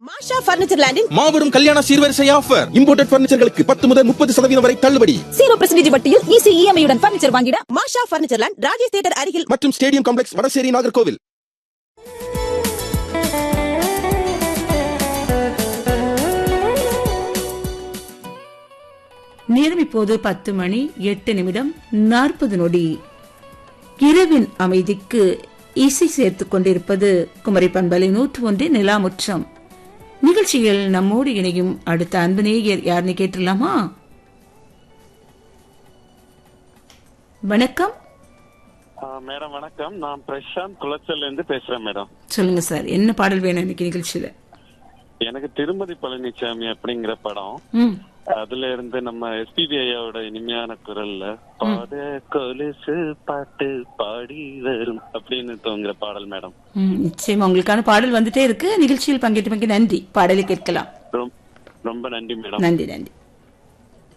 மாஷா furniture லேண்டின் மாபெரும் கல்யாண சீர்வரிசை ஆஃபர் இம்போர்ட்டட் பர்னிச்சர்களுக்கு பத்து முதல் முப்பது சதவீதம் வரை தள்ளுபடி ஜீரோ பர்சன்டேஜ் வட்டியில் ஈஸி இஎம்ஐயுடன் பர்னிச்சர் வாங்கிட Masha furniture land Rajesh theatre அருகில் மற்றும் ஸ்டேடியம் காம்ப்ளெக்ஸ் வடசேரி நாகர்கோவில் நேரம் இப்போது பத்து மணி எட்டு நிமிடம் நாற்பது நொடி இரவின் அமைதிக்கு இசை சேர்த்துக் கொண்டிருப்பது குமரி பண்பலை நூற்று ஒன்று நிலாமுற்றம் நிகழ்ச்சியில் நம்மோடு இணையும் அடுத்த அன்பு நேயர் யாருன்னு கேட்டுடலாமா வணக்கம் ஆ, மேடம் வணக்கம் நான் பிரசாந்த் குளச்சல்ல இருந்து பேசுறேன் மேடம் சொல்லுங்க சார் என்ன பாடல் வேணும் இன்னைக்கு நிகழ்ச்சியில எனக்கு திருமதி பழனிசாமி அப்படிங்கிற படம் ம் அதுல இருந்து நம்ம எஸ்பிபி ஐயாவோட இனிமையான குரல்ல பாட கொலுசு பாட்டு பாடி வரும் அப்படின்னு தோங்குற பாடல் மேடம் ம், நிச்சயமா உங்களுக்கான பாடல் வந்துட்டே இருக்கு நிகழ்ச்சியில் பங்கேற்றமைக்கு நன்றி பாடலை கேட்கலாம் ரொம்- ரொம்ப நன்றி மேடம் நன்றி நன்றி